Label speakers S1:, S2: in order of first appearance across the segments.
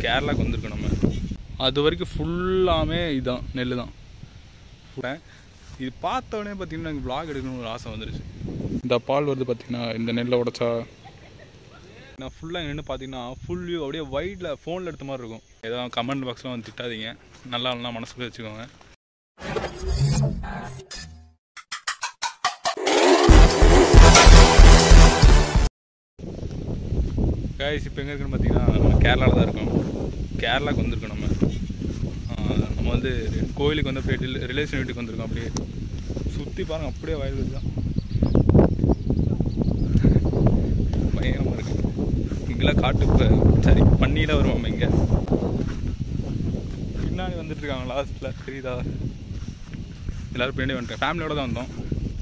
S1: கேரளாக்கு வந்திருக்கோம் நம்ம அது வரைக்கும் ஃபுல்லாமே இதுதான் நெல் தான் இது பார்த்த உடனே பார்த்தீங்கன்னா எனக்கு vlog எடுக்கணும்னு ஒரு ஆசை வந்துருச்சு இந்த பால் வருது பார்த்தீங்கன்னா இந்த நெல்லை உடைச்சா நான் ஃபுல்லாக நின்று பார்த்தீங்கன்னா ஃபுல் வியூ அப்படியே வைடில் ஃபோனில் எடுத்த மாதிரி இருக்கும் ஏதோ கமெண்ட் பாக்ஸ்லாம் வந்து திட்டாதீங்க நல்லா நல்லா மனசுக்குள்ளே வச்சுக்கோங்க கைஸ் இப்போ எங்கே இருக்குன்னு பார்த்தீங்கன்னா நம்ம கேரளாவில் தான் இருக்கோம் கேரளாக்கு வந்திருக்கோம் நம்ம ஆஹ் நம்ம வந்து கோயிலுக்கு வந்து அப்படியே ரிலேஷன் வீட்டுக்கு வந்திருக்கோம் அப்படியே சுற்றி பாருங்க அப்படியே வயல் தான் பயங்கரமாக இருக்கு இங்கெல்லாம் காட்டு ப- சரி பண்ணியில் வருவாங்க இங்கே பின்னாடி வந்துட்டு இருக்காங்க லாஸ்ட்டில் தெரியுதா எல்லாரும் பின்னாடி வந்துட்டேன் ஃபேமிலியோட தான் வந்தோம்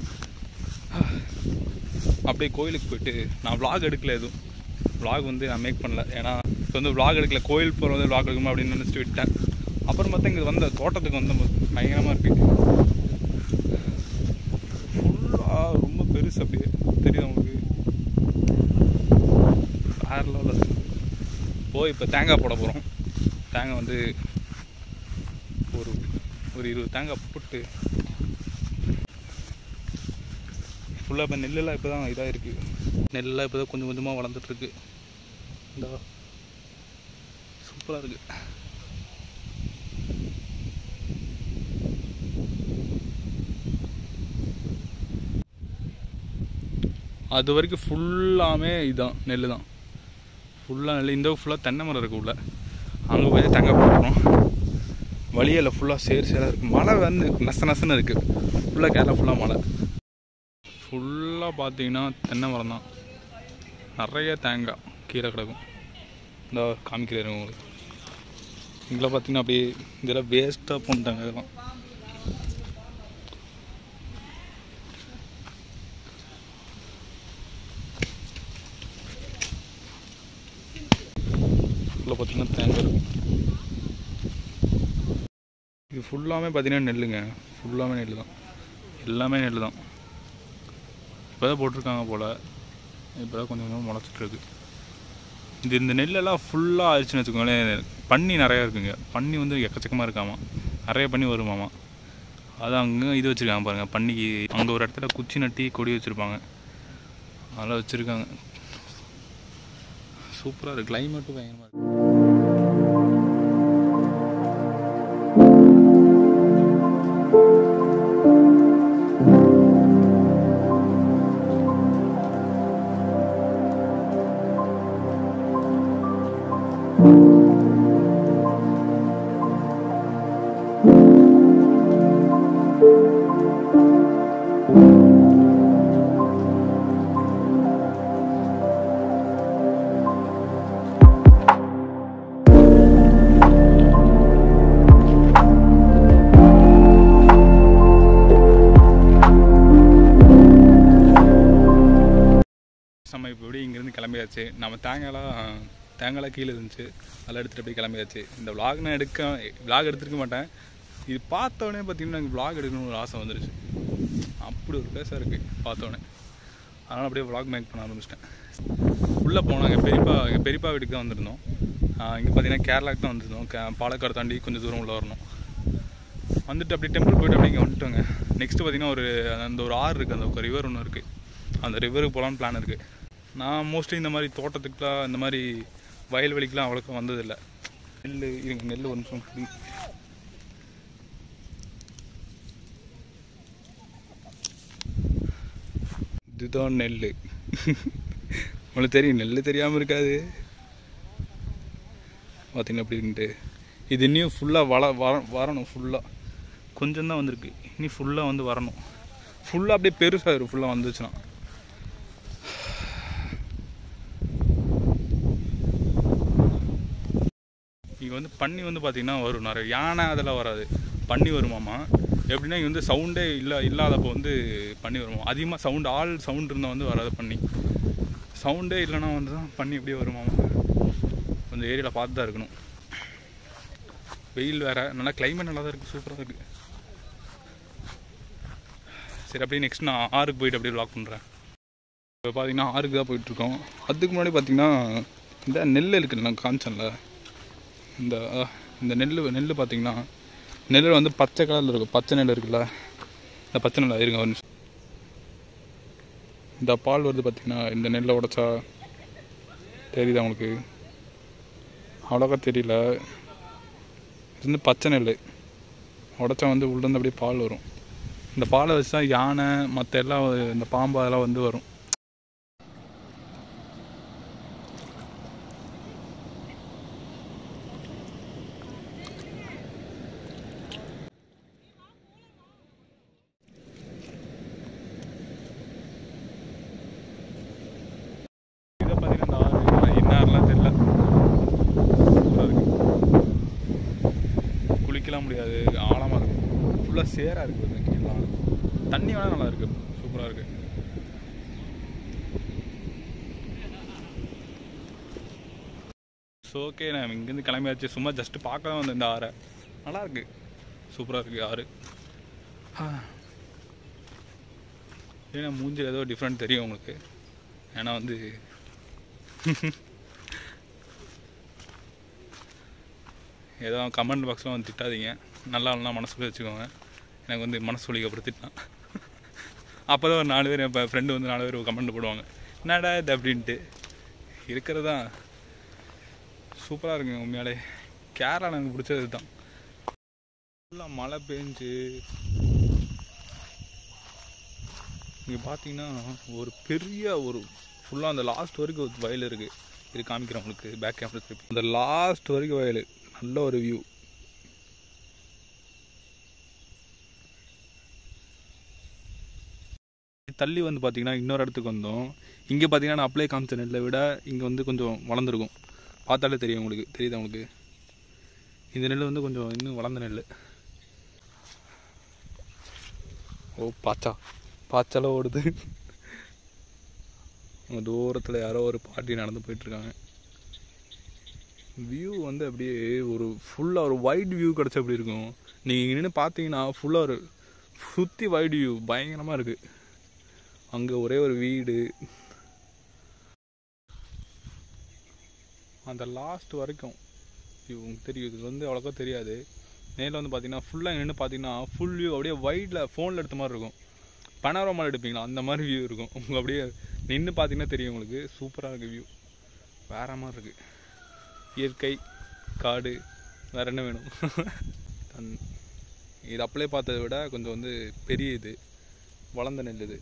S1: அப்படியே கோயிலுக்கு போயிட்டு நான் vlog எடுக்கல எதுவும் vlog வந்து நான் மேக் பண்ணல ஏன்னா இப்போ வந்து vlog எடுக்கல கோயில் போகிற வந்து vlog எடுக்கணும் அப்படின்னு நினச்சிட்டு விட்டேன் அப்புறம் பார்த்தா இங்கே வந்த தோட்டத்துக்கு வந்தபோது பயங்கரமாக இருக்கு ஃபுல்லாக ரொம்ப பெருசு அப்படியே தெரியுது உங்களுக்கு வேற லெவலில் இருக்கு போய் இப்போ தேங்காய் போட போகிறோம் தேங்காய் வந்து ஒரு ஒரு இருபது தேங்காய் போட்டு ஃபுல்லாக இப்போ நெல்லெல்லாம் இப்போ தான் இதாக இருக்குது நெல்லெல்லாம் இப்போ தான் கொஞ்சம் கொஞ்சமாக வளர்ந்துட்டுருக்கு இந்த சூப்பராக இருக்குது அது வரைக்கும் ஃபுல்லாமே இதுதான் நெல் தான் ஃபுல்லாக நெல் இந்த ஃபுல்லாக தென்னை மரம் இருக்கு உள்ள அங்கே போய் தேங்காய் போடுறோம் வழியில் ஃபுல்லாக சேர் சேராக இருக்குது மழை வந்து நச நசன்னு இருக்குது ஃபுல்லாக கேரளா ஃபுல்லாக மழை ஃபுல்லாக பார்த்தீங்கன்னா தென்னை மரம் தான் நிறைய தேங்காய் கீழே கிடக்கும் இந்த காமிக்கிறேன் உங்களுக்கு இங்கெல்லாம் பார்த்தீங்கன்னா அப்படியே இதெல்லாம் வேஸ்ட்டாக பண்ணிட்டாங்க இதெல்லாம் ஃபுல்லாக பார்த்தீங்கன்னா தேங்காய் இருக்கும் இது ஃபுல்லாமே பார்த்தீங்கன்னா நெல்லுங்க ஃபுல்லாமே நெல் தான் எல்லாமே நெல் தான் இப்போ தான் போட்டிருக்காங்க போல் இப்போ தான் கொஞ்சம் கொஞ்சமாக முளைச்சிட்டு இருக்கு இது இந்த நெல்லெல்லாம் ஃபுல்லாக ஆயிடுச்சுன்னு வச்சுக்கோங்களேன் பன்னி நிறையா இருக்குங்க பன்னி வந்து எக்கச்சக்கமாக இருக்காமா நிறைய பன்னி வருமாமா அது அங்கே இது வச்சுருக்காங்க பாருங்கள் பன்னிக்கு அங்கே ஒரு இடத்துல குச்சி நட்டி கொடி வச்சுருப்பாங்க அதெல்லாம் வச்சுருக்காங்க சூப்பராக இருக்குது கிளைமேட்டும் பயங்கரமாக இருக்குது நம்ம இப்போ எப்படி இங்கேருந்து கிளம்பியாச்சு நம்ம தேங்காய்லாம் தேங்காய்லாம் கீழே இருந்துச்சு அதெல்லாம் எடுத்துகிட்டு அப்படியே கிளம்பியாச்சு இந்த vlog நான் எடுக்க vlog எடுத்துருக்க மாட்டேன் இது பார்த்த உடனே பார்த்தீங்கன்னா எனக்கு vlog எடுக்கணும்னு ஒரு ஆசை வந்துருச்சு அப்படி ஒரு பிளேஸாக இருக்குது பார்த்தோன்னே அதனால் அப்படியே vlog மேக் பண்ண ஆரம்பிச்சிட்டேன் உள்ளே போனோம் எங்கள் பெரியப்பா எங்கள் பெரியப்பா வீட்டுக்கு தான் வந்திருந்தோம் இங்கே பார்த்தீங்கன்னா கேரளாக்கு தான் வந்திருந்தோம் கே பாலக்காடு தாண்டி கொஞ்சம் தூரம் உள்ள வரணும் வந்துட்டு அப்படியே டெம்பிள் போயிட்டு அப்படியே இங்கே வந்துட்டோங்க நெக்ஸ்ட்டு பார்த்தீங்கன்னா ஒரு அந்த ஒரு ஆறு இருக்குது அந்த ரிவர் ஒன்று இருக்குது அந்த ரிவருக்கு போகலான்னு பிளான் இருக்குது நான் மோஸ்ட்லி இந்த மாதிரி தோட்டத்துக்குலாம் இந்த மாதிரி வயல்வெளிக்கெலாம் அவ்வளோக்கா வந்ததில்லை நெல் இருங்க நெல் ஒரு நிமிஷம் புடி. இதுதான் நெல் உங்களுக்கு தெரியும் நெல் தெரியாமல் இருக்காது பார்த்தீங்கன்னா அப்படின்ட்டு இது இன்னும் ஃபுல்லாக வள வர வரணும் ஃபுல்லாக கொஞ்சம் தான் வந்திருக்கு இனி ஃபுல்லாக வந்து வரணும் ஃபுல்லாக அப்படியே பெருசாகிடும் ஃபுல்லாக வந்துச்சுன்னா இங்கே வந்து பன்னி வந்து பார்த்தீங்கன்னா வரும் நிறைய யானை அதெல்லாம் வராது பன்னி வருமாமா எப்படின்னா இங்கே வந்து சவுண்டே இல்லை இல்லாதப்போ வந்து பன்னி வருமா அதிகமாக சவுண்ட் ஆள் சவுண்ட் இருந்தால் வந்து வராது பன்னி சவுண்டே இல்லைன்னா வந்து தான் பன்னி எப்படியே வருமாமா கொஞ்சம் ஏரியாவில் பார்த்து தான் இருக்கணும் வெயில் வேறு நல்லா கிளைமேட் நல்லா தான் இருக்குது சூப்பராக இருக்குது சரி அப்படியே நெக்ஸ்ட் நான் ஆறுக்கு போயிட்டு அப்படியே வ்ளாக் பண்ணுறேன் இப்போ பார்த்தீங்கன்னா ஆறுக்கு தான் போயிட்டுருக்கோம் அதுக்கு முன்னாடி பார்த்தீங்கன்னா இந்த நெல் இருக்குல்ல நான் காமிச்சேன்ல இந்த அஹ், இந்த நெல் நெல் பார்த்தீங்கன்னா நெல் வந்து பச்சை கலரில் இருக்கும் பச்சை நெல் இருக்குல்ல இந்த பச்சை நெல் இருங்க ஒரு நிமிஷம் இந்த பால் வருது பார்த்தீங்கன்னா இந்த நெல்லை உடைச்சா தெரியுதா உங்களுக்கு அவ்வளோக்கா தெரியல இது வந்து பச்சை நெல் உடைச்சா வந்து உள்ளேருந்து அப்படியே பால் வரும் இந்த பாலை வச்சு தான் யானை மற்ற எல்லாம் இந்த பாம்பு அதெல்லாம் வந்து வரும் இதை பார்த்தீங்கன்னா இந்த ஆறு இன்னாரெலாம் தெரியல சூப்பராக இருக்கு குளிக்கலாம் முடியாது ஆழமாக இருக்கு ஃபுல்லாக சேராக இருக்குது கீழே தண்ணி வேணால் நல்லா இருக்கு சூப்பராக இருக்கு ஸோ ஓகே நான் இங்கேருந்து கிளம்பியாச்சு சும்மா ஜஸ்ட்டு பார்க்க தான் வந்தேன் இந்த ஆறை நல்லா இருக்கு சூப்பராக இருக்கு ஆறு ஆ. ஏன்னா மூஞ்சில் ஏதோ டிஃப்ரெண்ட் தெரியும் உங்களுக்கு ஏன்னா வந்து ஏதோ கமெண்ட் பாக்ஸில் வந்து திட்டாதீங்க நல்லா இல்லைனா மனசுக்குள்ளே வச்சுக்கோங்க எனக்கு வந்து மனசு ஒழிக்கப்படுத்திட்டான் அப்போ தான் ஒரு நாலு பேர் இப்போ ஃப்ரெண்டு வந்து நாலு பேர் கமெண்ட் போடுவாங்க என்னடா இது அப்படின்ட்டு இருக்கிறதா சூப்பராக இருக்குங்க உண்மையாலே கேரளா எனக்கு பிடிச்சது தான் ஃபுல்லாக மழை பெஞ்சு இங்கே பார்த்தீங்கன்னா ஒரு பெரிய ஒரு ஃபுல்லாக அந்த லாஸ்ட் வரைக்கும் ஒரு வயல் இருக்குது இது காமிக்கிறேன் உங்களுக்கு பேக் கேமரா திருப்பி அந்த லாஸ்ட் வரைக்கும் வயல் நல்ல ஒரு வியூ தள்ளி வந்து பார்த்தீங்கன்னா இன்னொரு இடத்துக்கு வந்தோம் இங்கே பார்த்தீங்கன்னா நான் அப்ளை காமிச்ச நெல்லை விட இங்கே வந்து கொஞ்சம் வளர்ந்துருக்கும் பார்த்தாலே தெரியும் உங்களுக்கு தெரியுதா உங்களுக்கு இந்த நெல் வந்து கொஞ்சம் இன்னும் வளர்ந்த நெல் ஓ பாச்சா பாச்சால ஓடுது அங்கே தூரத்தில் யாரோ ஒரு பாட்டி நடந்து போயிட்டுருக்காங்க வியூ வந்து அப்படியே ஒரு ஃபுல்லாக ஒரு வைட் வியூ கிடச்ச அப்படி இருக்கும் நீங்கள் நின்று பார்த்தீங்கன்னா ஃபுல்லாக ஒரு சுற்றி வைட் வியூ பயங்கரமாக இருக்குது அங்கே ஒரே ஒரு வீடு அந்த லாஸ்ட் வரைக்கும் வியூ உங்களுக்கு தெரியும் இது வந்து அவ்வளோக்கா தெரியாது நேரில் வந்து பார்த்தீங்கன்னா ஃபுல்லாக நின்று பார்த்தீங்கன்னா ஃபுல் வியூ அப்படியே வைடில் ஃபோனில் எடுத்த மாதிரி இருக்கும் பனாரோமாவில் எடுப்பீங்களா அந்த மாதிரி வியூ இருக்கும் உங்கள் அப்படியே நின்று பார்த்தீங்கன்னா தெரியும் உங்களுக்கு சூப்பராக இருக்குது வியூ வேற மாதிரி இருக்குது இயற்கை காடு வேற என்ன வேணும் தன்- இது அப்படியே பார்த்ததை விட கொஞ்சம் வந்து பெரிய இது வளர்ந்த நெல் இது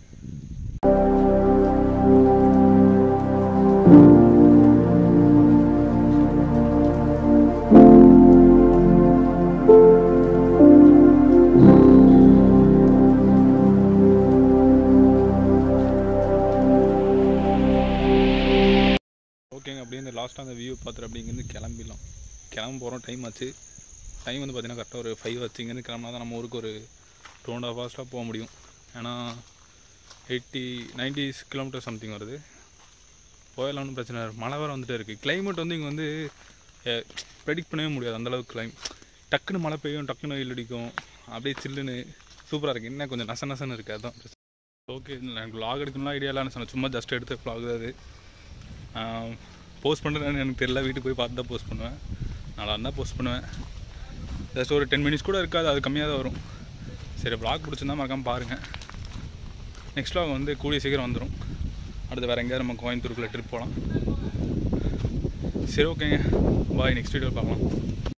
S1: ஓகேங்க அப்படியே இந்த லாஸ்ட்டாக அந்த வியூ பார்த்துட்டு அப்படி இங்கேருந்து கிளம்பிடலாம் கிளம்ப போகிறோம் டைம் ஆச்சு டைம் வந்து பார்த்தீங்கன்னா கரெக்டாக ஒரு ஃபைவ் ஆச்சு இங்கேருந்து கிளம்புனா தான் நம்ம ஊருக்கு ஒரு டூ அண்ட் ஹாஃப் ஹவர்ஸில் போக முடியும் ஏன்னா எயிட்டி நைன்டி கிலோமீட்டர் சம்திங் வருது போயிடலாம்னு பிரச்சனை இல்லை. மழை வேறு வந்துட்டே இருக்குது climate வந்து இங்கே வந்து ப்ரெடிக்ட் பண்ணவே முடியாது அந்தளவுக்கு கிளைம் டக்குன்னு மழை பெய்யும் டக்குன்னு வெயில் அடிக்கும் அப்படியே சில்லுன்னு சூப்பராக இருக்குது இன்னும் கொஞ்சம் நச நசன்னு இருக்குது அதுதான் பிரச்சனை ஓகே எனக்கு vlog எடுக்கணும்லாம் ஐடியா இல்லைன்னு சொன்னேன் சும்மா ஜஸ்ட் எடுத்த vlog தான் அது போஸ்ட் பண்ணுறேன்னு எனக்கு தெரியல வீட்டுக்கு போய் பார்த்து தான் போஸ்ட் பண்ணுவேன் நல்லா இருந்தால் போஸ்ட் பண்ணுவேன் ஜஸ்ட் ஒரு டென் மினிட்ஸ் கூட இருக்காது அது கம்மியாக தான் வரும் சரி vlog பிடிச்சிருந்தா மறக்காம பாருங்கள் நெக்ஸ்ட் vlog வந்து கூடிய சீக்கிரம் வந்துடும் அடுத்து வேறு எங்கேயாவது நம்ம கோயம்புத்தூருக்குள்ளே ட்ரிப் போகலாம் சரி ஓகேங்க பாய் நெக்ஸ்ட் வீடியோ பார்க்கலாம்